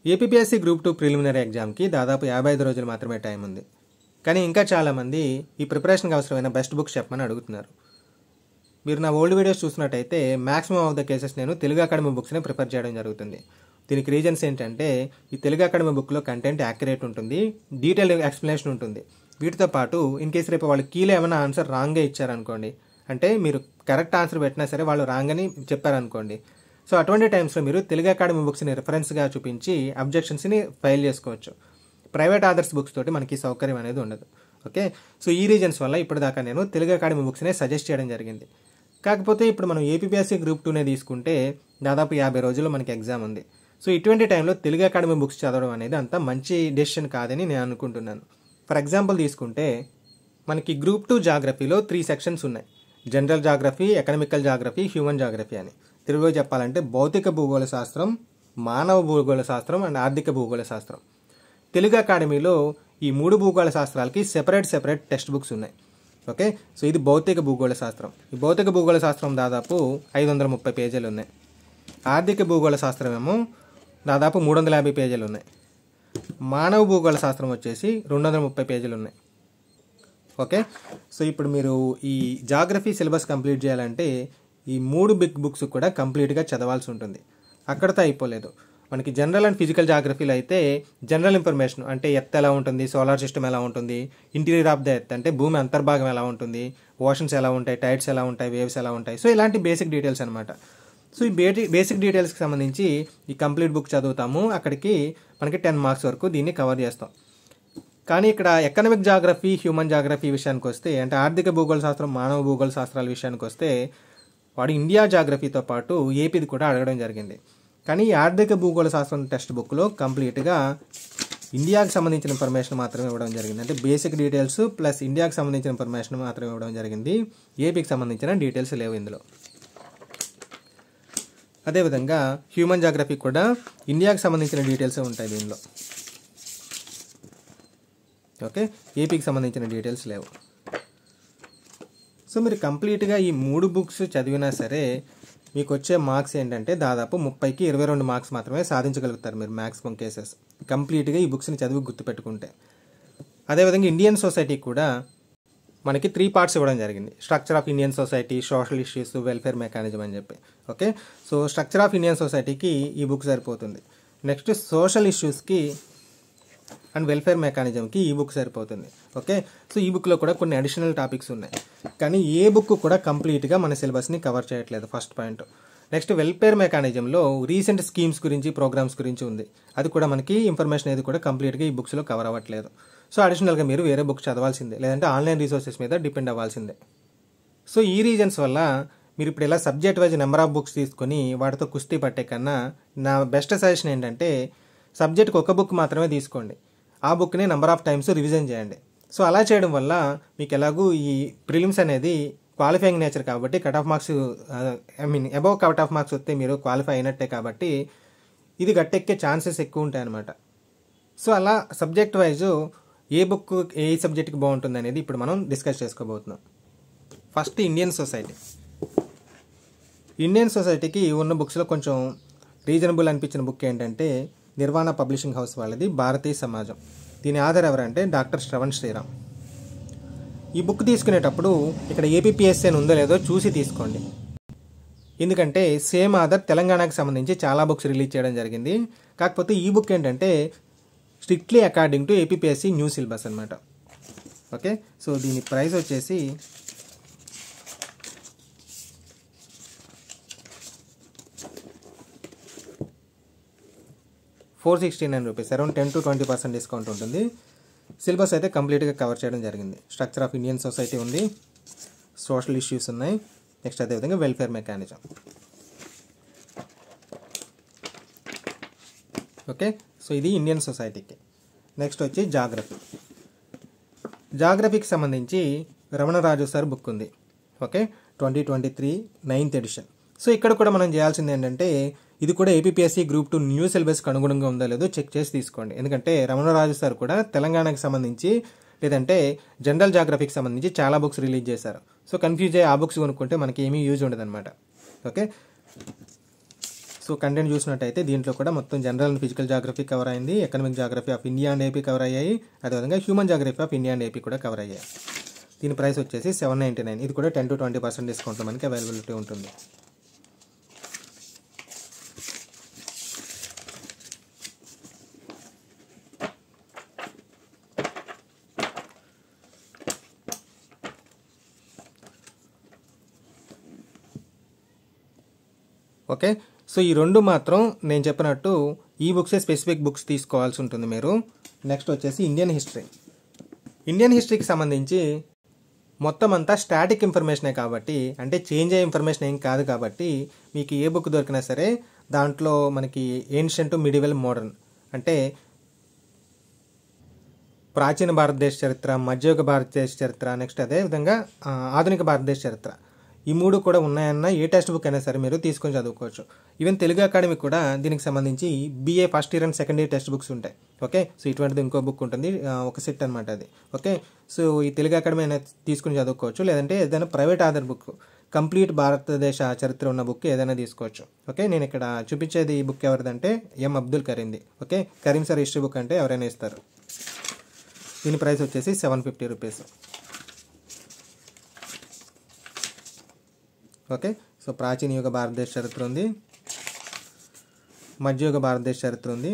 APSC group two preliminary ఎగ్జామ్కి దాదాపు యాభై ఐదు రోజులు మాత్రమే టైం ఉంది కానీ ఇంకా చాలామంది ఈ ప్రిపరేషన్కి అవసరమైన బెస్ట్ బుక్స్ చెప్పమని అడుగుతున్నారు మీరు నా ఓల్డ్ వీడియోస్ చూసినట్టయితే మాక్సిమం ఆఫ్ ద కేసెస్ నేను తెలుగు అకాడమీ బుక్స్ని ప్రిపేర్ చేయడం జరుగుతుంది దీనికి రీజన్స్ ఏంటంటే ఈ తెలుగు అకాడమీ బుక్లో కంటెంట్ యాక్యురేట్ ఉంటుంది డీటెయిల్ ఎక్స్ప్లెనేషన్ ఉంటుంది వీటితో పాటు ఇన్ కేసు రేపు వాళ్ళు కీలో ఏమైనా ఆన్సర్ రాంగ్గా ఇచ్చారనుకోండి అంటే మీరు కరెక్ట్ ఆన్సర్ పెట్టినా సరే వాళ్ళు రాంగ్ అని చెప్పారనుకోండి సో అటువంటి టైమ్స్లో మీరు తెలుగు అకాడమీ బుక్స్ని రిఫరెన్స్గా చూపించి అబ్జెక్షన్స్ని ఫైల్ చేసుకోవచ్చు ప్రైవేట్ ఆదర్స్ బుక్స్ తోటి మనకి సౌకర్యం అనేది ఉండదు ఓకే సో ఈ రీజన్స్ వల్ల ఇప్పటిదాకా నేను తెలుగు అకాడమీ బుక్స్నే సజెస్ట్ చేయడం జరిగింది కాకపోతే ఇప్పుడు మనం ఏపీఎస్సీ గ్రూప్ టూనే తీసుకుంటే దాదాపు యాభై రోజుల్లో మనకి ఎగ్జామ్ ఉంది సో ఇటువంటి టైంలో తెలుగు అకాడమీ బుక్స్ చదవడం అనేది అంత మంచి డెసిషన్ కాదని నేను అనుకుంటున్నాను ఫర్ ఎగ్జాంపుల్ తీసుకుంటే మనకి గ్రూప్ టూ జాగ్రఫీలో త్రీ సెక్షన్స్ ఉన్నాయి general geography economical geography human geography అని తెలుగులో చెప్పాలంటే భౌతిక భూగోళ శాస్త్రం మానవ భూగోళ శాస్త్రం అండ్ ఆర్థిక భూగోళ శాస్త్రం తెలుగు అకాడమీలో ఈ మూడు భూగోళ శాస్త్రాలకి సెపరేట్ సెపరేట్ టెక్స్ట్ బుక్స్ ఉన్నాయి ఓకే సో ఇది భౌతిక భూగోళ శాస్త్రం ఈ భౌతిక భూగోళ శాస్త్రం దాదాపు ఐదు వందల ముప్పై పేజీలు ఉన్నాయి ఆర్థిక భూగోళ శాస్త్రం ఏమో దాదాపు మూడు వందల యాభై పేజీలు ఉన్నాయి మానవ భూగోళ శాస్త్రం వచ్చేసి రెండు వందల ముప్పై పేజీలు ఉన్నాయి ఓకే సో ఇప్పుడు మీరు ఈ జాగ్రఫీ సిలబస్ కంప్లీట్ చేయాలంటే ఈ మూడు బిగ్ బుక్స్ కూడా కంప్లీట్గా చదవాల్సి ఉంటుంది అక్కడితో అయిపోలేదు మనకి జనరల్ అండ్ ఫిజికల్ జాగ్రఫీలో అయితే జనరల్ ఇన్ఫర్మేషన్ అంటే ఎర్త్ ఎలా ఉంటుంది సోలార్ సిస్టమ్ ఎలా ఉంటుంది ఇంటీరియర్ ఆఫ్ ద ఎర్త్ అంటే భూమి అంతర్భాగం ఎలా ఉంటుంది ఓషన్స్ ఎలా ఉంటాయి టైడ్స్ ఎలా ఉంటాయి వేవ్స్ ఎలా ఉంటాయి సో ఇలాంటి బేసిక్ డీటెయిల్స్ అనమాట సో ఈ బేటి బేసిక్ డీటెయిల్స్కి సంబంధించి ఈ కంప్లీట్ బుక్ చదువుతాము అక్కడికి మనకి టెన్ మార్క్స్ వరకు దీన్ని కవర్ చేస్తాం కానీ ఇక్కడ ఎకనామిక్ జాగ్రఫీ హ్యూమన్ జాగ్రఫీ విషయానికి వస్తే అంటే ఆర్థిక భూగోళ శాస్త్రం మానవ భూగోళ శాస్త్రాల విషయానికి వస్తే వాడు ఇండియా జాగ్రఫీతో పాటు ఏపీది కూడా అడగడం జరిగింది కానీ ఈ ఆర్థిక భూగోళ శాస్త్రం టెక్స్ట్ బుక్లో కంప్లీట్గా ఇండియాకి సంబంధించిన ఇన్ఫర్మేషన్ మాత్రమే ఇవ్వడం జరిగింది అంటే బేసిక్ డీటెయిల్స్ ప్లస్ ఇండియాకి సంబంధించిన ఇన్ఫర్మేషన్ మాత్రమే ఇవ్వడం జరిగింది ఏపీకి సంబంధించిన డీటెయిల్స్ లేవు ఇందులో అదేవిధంగా హ్యూమన్ జాగ్రఫీ కూడా ఇండియాకి సంబంధించిన డీటెయిల్స్ ఉంటాయి దీనిలో ఓకే ఏపీకి సంబంధించిన డీటెయిల్స్ లేవు సో మీరు కంప్లీట్గా ఈ మూడు బుక్స్ చదివినా సరే మీకు వచ్చే మార్క్స్ ఏంటంటే దాదాపు ముప్పైకి ఇరవై రెండు మార్క్స్ మాత్రమే సాధించగలుగుతారు మీరు మ్యాక్సిమం కేసెస్ కంప్లీట్గా ఈ బుక్స్ని చదివి గుర్తుపెట్టుకుంటే అదేవిధంగా ఇండియన్ సొసైటీ కూడా మనకి త్రీ పార్ట్స్ ఇవ్వడం జరిగింది structure of Indian society social issues welfare mechanism అని చెప్పి okay so structure of Indian సొసైటీకి ఈ బుక్ సరిపోతుంది నెక్స్ట్ సోషల్ ఇష్యూస్కి అండ్ వెల్ఫేర్ మెకానిజంకి ఈ బుక్ సరిపోతుంది ఓకే సో ఈ బుక్లో కూడా కొన్ని అడిషనల్ టాపిక్స్ ఉన్నాయి కానీ ఏ బుక్ కూడా కంప్లీట్గా మన సిలబస్ని కవర్ చేయట్లేదు ఫస్ట్ పాయింట్ నెక్స్ట్ వెల్ఫేర్ మెకానిజంలో రీసెంట్ స్కీమ్స్ గురించి ప్రోగ్రామ్స్ గురించి ఉంది అది కూడా మనకి ఇన్ఫర్మేషన్ అనేది కూడా కంప్లీట్గా ఈ బుక్స్లో కవర్ అవ్వట్లేదు సో అడిషనల్గా మీరు వేరే బుక్ చదవాల్సిందే లేదంటే ఆన్లైన్ రిసోర్సెస్ మీద డిపెండ్ అవ్వాల్సిందే సో ఈ రీజన్స్ వల్ల మీరు ఇప్పుడు ఇలా subject wise number of books తీసుకొని వాటితో కుస్తీ పట్టే కన్నా నా బెస్ట్ సజెషన్ ఏంటంటే సబ్జెక్ట్కి ఒక బుక్ మాత్రమే తీసుకోండి ఆ బుక్ని నెంబర్ ఆఫ్ టైమ్స్ రివిజన్ చేయండి సో అలా చేయడం వల్ల మీకు ఎలాగూ ఈ ప్రిలిమ్స్ అనేది క్వాలిఫైయింగ్ నేచర్ కాబట్టి cut off marks I mean above cut off marks వస్తే మీరు క్వాలిఫై అయినట్టే కాబట్టి ఇది గట్టెక్కే ఛాన్సెస్ ఎక్కువ ఉంటాయి అనమాట సో అలా సబ్జెక్ట్ వైజ్ ఏ బుక్ ఏ సబ్జెక్ట్కి బాగుంటుంది అనేది ఇప్పుడు మనం డిస్కస్ చేసుకోబోతున్నాం ఫస్ట్ ఇండియన్ సొసైటీ ఇండియన్ సొసైటీకి ఉన్న బుక్స్లో కొంచెం రీజనబుల్ అనిపించిన బుక్ ఏంటంటే నిర్వాణ పబ్లిషింగ్ హౌస్ వాళ్ళది భారతీయ సమాజం దీని ఆధార్ ఎవరంటే డాక్టర్ శ్రవణ్ శ్రీరామ్ ఈ బుక్ తీసుకునేటప్పుడు ఇక్కడ ఏపీఎస్సీ అని ఉందో లేదో చూసి తీసుకోండి ఎందుకంటే సేమ్ ఆధార్ తెలంగాణకు సంబంధించి చాలా బుక్స్ రిలీజ్ చేయడం జరిగింది కాకపోతే ఈ బుక్ ఏంటంటే strictly according to APSC new syllabus అనమాట ఓకే సో దీని ప్రైస్ వచ్చేసి four sixty nine rupees around ten to twenty percent discount ఉంటుంది సిలబస్ అయితే కంప్లీట్గా కవర్ చేయడం జరిగింది స్ట్రక్చర్ ఆఫ్ ఇండియన్ సొసైటీ ఉంది సోషల్ ఇష్యూస్ ఉన్నాయి నెక్స్ట్ అదేవిధంగా వెల్ఫేర్ మెకానిజం ఓకే సో ఇది ఇండియన్ సొసైటీకి నెక్స్ట్ వచ్చి జాగ్రఫీ జాగ్రఫీకి సంబంధించి రమణరాజు సార్ బుక్ ఉంది okay twenty twenty three ninth edition so ఇక్కడ కూడా మనం చేయాల్సింది ఏంటంటే ఇది కూడా ఏపీఎస్సీ గ్రూప్ టూ న్యూ సిలబస్కి అనుగుణంగా ఉందో లేదో చెక్ చేసి తీసుకోండి ఎందుకంటే రమణరాజు సార్ కూడా తెలంగాణకి సంబంధించి లేదంటే జనరల్ జాగ్రఫీకి సంబంధించి చాలా బుక్స్ రిలీజ్ చేశారు సో కన్ఫ్యూజ్ అయ్యి ఆ బుక్స్ కొనుక్కుంటే మనకి ఏమీ యూజ్ ఉండదు అనమాట ఓకే సో కంటెంట్ చూసినట్టయితే దీంట్లో కూడా మొత్తం general and physical geography cover అయింది economic geography of India and AP cover అయ్యాయి అదేవిధంగా human geography of India and AP కూడా కవర్ అయ్యాయి దీని ప్రైస్ వచ్చేసి సెవెన్ నైంటీ నైన్ ఇది కూడా టెన్ టు ట్వంటీ పర్సెంట్ డిస్కౌంట్లో మనకి అవైలబిలిటీ ఉంటుంది ఓకే సో ఈ రెండు మాత్రం నేను చెప్పినట్టు ఈ బుక్సే స్పెసిఫిక్ బుక్స్ తీసుకోవాల్సి ఉంటుంది మీరు నెక్స్ట్ వచ్చేసి ఇండియన్ హిస్టరీ ఇండియన్ హిస్టరీకి సంబంధించి మొత్తం అంతా స్టాటిక్ ఇన్ఫర్మేషనే కాబట్టి అంటే చేంజ్ అయ్యే ఇన్ఫర్మేషన్ ఏం కాదు కాబట్టి మీకు ఏ బుక్ దొరికినా సరే దాంట్లో మనకి ఏన్షియంట్ మిడివల్ మోడర్న్ అంటే ప్రాచీన భారతదేశ చరిత్ర మధ్యయుగ భారతదేశ చరిత్ర నెక్స్ట్ అదే విధంగా ఆ, ఆధునిక భారతదేశ చరిత్ర ఈ మూడు కూడా ఉన్నాయన్న ఏ టెక్స్ట్ బుక్ అయినా సరే మీరు తీసుకొని చదువుకోవచ్చు ఈవెన్ తెలుగు అకాడమీ కూడా దీనికి సంబంధించి BA first year and second year text books ఉంటాయి ఓకే సో ఇటువంటిది ఇంకో బుక్ ఉంటుంది ఆ, ఒక సెట్ అనమాట అది ఓకే సో ఈ తెలుగు అకాడమీ అయినా తీసుకుని చదువుకోవచ్చు లేదంటే ఏదైనా ప్రైవేట్ ఆధార్ బుక్ కంప్లీట్ భారతదేశ చరిత్ర ఉన్న బుక్ ఏదైనా తీసుకోవచ్చు ఓకే నేను ఇక్కడ చూపించేది ఈ బుక్ ఎవరిదంటే ఎం అబ్దుల్ కరీంది okay Karim sir history book అంటే ఎవరైనా ఇస్తారు దీని ప్రైస్ వచ్చేసి seven fifty rupees okay so ప్రాచీన యుగ భారతదేశ చరిత్ర ఉంది మధ్యయుగ భారతదేశ చరిత్ర ఉంది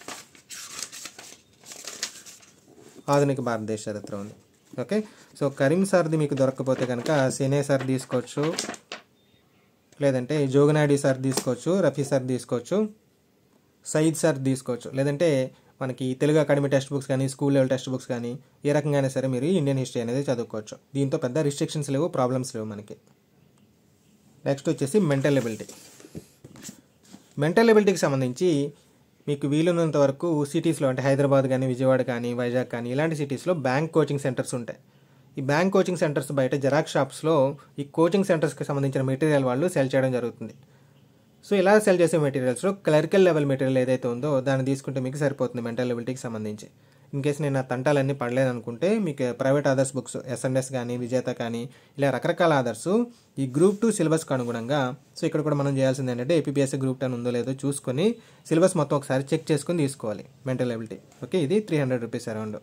ఆధునిక భారతదేశ చరిత్ర ఉంది ఓకే సో కరీం సార్ది మీకు దొరకకపోతే కనుక సేనే సార్ తీసుకోవచ్చు లేదంటే జోగనాయుడు సార్ తీసుకోవచ్చు రఫీ సార్ తీసుకోవచ్చు సయీద్ సార్ తీసుకోవచ్చు లేదంటే మనకి తెలుగు అకాడమీ టెక్స్ట్ బుక్స్ కానీ స్కూల్ లెవెల్ టెక్స్ట్ బుక్స్ కానీ ఏ రకంగా సరే మీరు ఇండియన్ హిస్టరీ అనేది చదువుకోవచ్చు దీంతో పెద్ద రిస్ట్రిక్షన్స్ లేవు ప్రాబ్లమ్స్ లేవు మనకి నెక్స్ట్ వచ్చేసి మెంటల్ ఎబిలిటీ మెంటల్ ఎబిలిటీకి సంబంధించి మీకు వీలున్నంత వరకు సిటీస్లో అంటే హైదరాబాద్ కానీ విజయవాడ కానీ వైజాగ్ కానీ ఇలాంటి సిటీస్లో బ్యాంక్ కోచింగ్ సెంటర్స్ ఉంటాయి ఈ బ్యాంక్ కోచింగ్ సెంటర్స్ బయట జెరాక్స్ షాప్స్లో ఈ కోచింగ్ సెంటర్స్కి సంబంధించిన మెటీరియల్ వాళ్ళు సెల్ చేయడం జరుగుతుంది సో ఇలా సెల్ చేసే మెటీరియల్స్లో క్లరికల్ లెవెల్ మెటీరియల్ ఏదైతే ఉందో దాన్ని తీసుకుంటే మీకు సరిపోతుంది మెంటల్ ఎబిలిటీకి సంబంధించి ఇన్ కేసు నేను ఆ తంటాలన్నీ పడలేదు అనుకుంటే మీకు ప్రైవేట్ ఆదర్స్ బుక్స్ ఎస్ఎన్ఎస్ కానీ విజేత కానీ ఇలా రకరకాల ఆదర్స్ ఈ గ్రూప్ టూ సిలబస్కి అనుగుణంగా సో ఇక్కడ కూడా మనం చేయాల్సింది ఏంటంటే ఏపీఎస్సీ గ్రూప్ టెన్ ఉందో లేదో చూసుకొని సిలబస్ మొత్తం ఒకసారి చెక్ చేసుకొని తీసుకోవాలి మెంటల్ ఎబిలిటీ ఓకే ఇది three hundred rupees around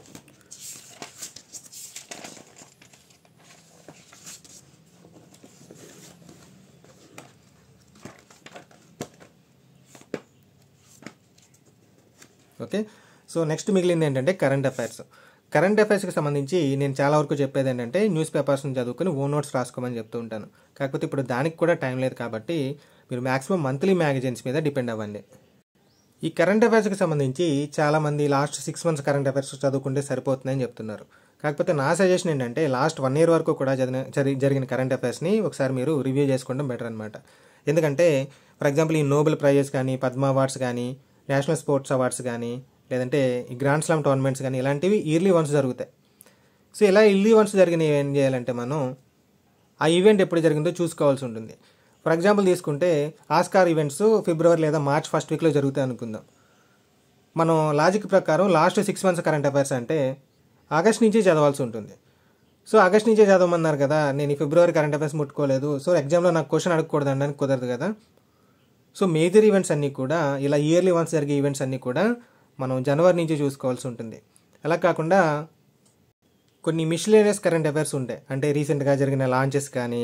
okay so next మిగిలింది ఏంటంటే కరెంట్ అఫైర్స్ కరెంట్ అఫైర్స్కి సంబంధించి నేను చాలా వరకు చెప్పేది ఏంటంటే న్యూస్ పేపర్స్ని చదువుకొని ఓన్ నోట్స్ రాసుకోమని చెప్తూ ఉంటాను కాకపోతే ఇప్పుడు దానికి కూడా టైం లేదు కాబట్టి మీరు మాక్సిమం మంత్లీ మ్యాగజైన్స్ మీద డిపెండ్ అవ్వండి ఈ కరెంట్ అఫైర్స్కి సంబంధించి చాలామంది last six months current affairs చదువుకుంటే సరిపోతుందని చెప్తున్నారు కాకపోతే నా సజెషన్ ఏంటంటే లాస్ట్ వన్ ఇయర్ వరకు కూడా జరిగిన జరి- జరిగిన కరెంట్ అఫైర్స్ని ఒకసారి మీరు రివ్యూ చేసుకోవడం బెటర్ అనమాట ఎందుకంటే ఫర్ ఎగ్జాంపుల్ ఈ నోబెల్ ప్రైజెస్ కానీ పద్మ అవార్డ్స్ కానీ నేషనల్ స్పోర్ట్స్ అవార్డ్స్ కానీ లేదంటే ఈ గ్రాండ్ స్లామ్ టోర్నమెంట్స్ కానీ ఇలాంటివి ఇయర్లీ వన్స్ జరుగుతాయి సో ఇలా ఇయర్లీ వన్స్ జరిగినవి ఏం చేయాలంటే మనం ఆ ఈవెంట్ ఎప్పుడు జరిగిందో చూసుకోవాల్సి ఉంటుంది ఫర్ ఎగ్జాంపుల్ తీసుకుంటే ఆస్కార్ ఈవెంట్స్ ఫిబ్రవరి లేదా మార్చ్ ఫస్ట్ వీక్లో జరుగుతాయి అనుకుందాం మనం లాజిక్ ప్రకారం last six months current affairs అంటే ఆగస్ట్ నుంచి చదవాల్సి ఉంటుంది సో ఆగస్ట్ నుంచే చదవమన్నారు కదా నేను ఈ ఫిబ్రవరి కరెంట్ అఫైర్స్ ముట్టుకోలేదు సో ఎగ్జామ్లో నాకు క్వశ్చన్ అడగకూడదు అనడానికి కుదరదు కదా సో మేజర్ ఈవెంట్స్ అన్నీ కూడా ఇలా ఇయర్లీ వన్స్ జరిగే ఈవెంట్స్ అన్నీ కూడా మనం జనవరి నుంచి చూసుకోవాల్సి ఉంటుంది అలా కాకుండా కొన్ని మిస్లేనియస్ కరెంట్ అఫైర్స్ ఉంటాయి అంటే రీసెంట్గా జరిగిన లాంచెస్ కానీ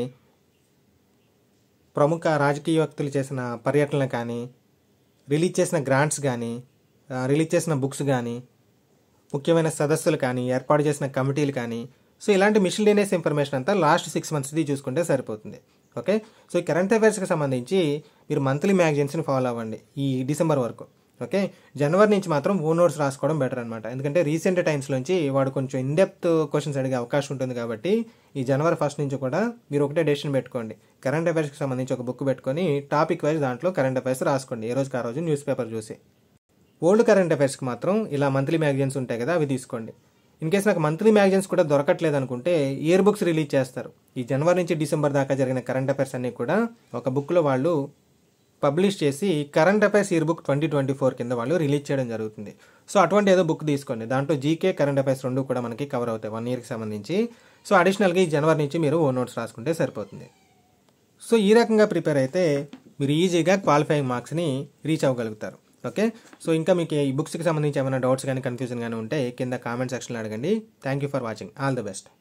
ప్రముఖ రాజకీయ వ్యక్తులు చేసిన పర్యటనలు కానీ రిలీజ్ చేసిన గ్రాంట్స్ కానీ ఆ, రిలీజ్ చేసిన బుక్స్ కానీ ముఖ్యమైన సదస్సులు కానీ ఏర్పాటు చేసిన కమిటీలు కానీ సో ఇలాంటి మిషన్లీనియస్ ఇన్ఫర్మేషన్ అంతా లాస్ట్ సిక్స్ మంత్స్ది చూసుకుంటే సరిపోతుంది ఓకే సో ఈ కరెంట్ అఫైర్స్కి సంబంధించి మీరు మంత్లీ మ్యాగజైన్స్ని ఫాలో అవ్వండి ఈ డిసెంబర్ వరకు ఓకే జనవరి నుంచి మాత్రం ఓన్ నోట్స్ రాసుకోవడం బెటర్ అనమాట ఎందుకంటే రీసెంట్ టైమ్స్ నుంచి వాడు కొంచెం ఇన్డెప్త్ క్వశ్చన్స్ అడిగే అవకాశం ఉంటుంది కాబట్టి ఈ జనవరి ఫస్ట్ నుంచి కూడా మీరు ఒకటే డెసిషన్ పెట్టుకోండి కరెంట్ అఫైర్స్కి సంబంధించి ఒక బుక్ పెట్టుకొని టాపిక్ వైజ్ దాంట్లో కరెంట్ అఫైర్స్ రాసుకోండి ఏ రోజుకి ఆ రోజు న్యూస్ పేపర్ చూసి ఓల్డ్ కరెంట్ అఫైర్స్కి మాత్రం ఇలా మంత్లీ మ్యాగజైన్స్ ఉంటాయి కదా అవి తీసుకోండి ఇన్ కేస్ నాకు మంత్లీ మ్యాగజైన్స్ కూడా దొరకట్లేదు అనుకుంటే ఇయర్ బుక్స్ రిలీజ్ చేస్తారు ఈ జనవరి నుంచి డిసెంబర్ దాకా జరిగిన కరెంట్ అఫైర్స్ అన్నీ కూడా ఒక బుక్లో వాళ్ళు పబ్లిష్ చేసి current affairs year book twenty twenty four కింద వాళ్ళు రిలీజ్ చేయడం జరుగుతుంది సో అటువంటి ఏదో బుక్ తీసుకోండి దాంట్లో జీకే కరెంట్ అఫైర్స్ రెండు కూడా మనకి కవర్ అవుతాయి వన్ ఇయర్కి సంబంధించి సో అడిషనల్గా ఈ జనవరి నుంచి మీరు ఓ నోట్స్ రాసుకుంటే సరిపోతుంది సో ఈ రకంగా ప్రిపేర్ అయితే మీరు ఈజీగా క్వాలిఫైయింగ్ మార్క్స్ని రీచ్ అవ్వగలుగుతారు ఓకే సో ఇంకా మీకు ఈ బుక్స్కి సంబంధించి ఏమైనా డౌట్స్ కానీ కన్ఫ్యూజన్ కానీ ఉంటే కింద కామెంట్ సెక్షన్లో అడగండి thank you for watching all the best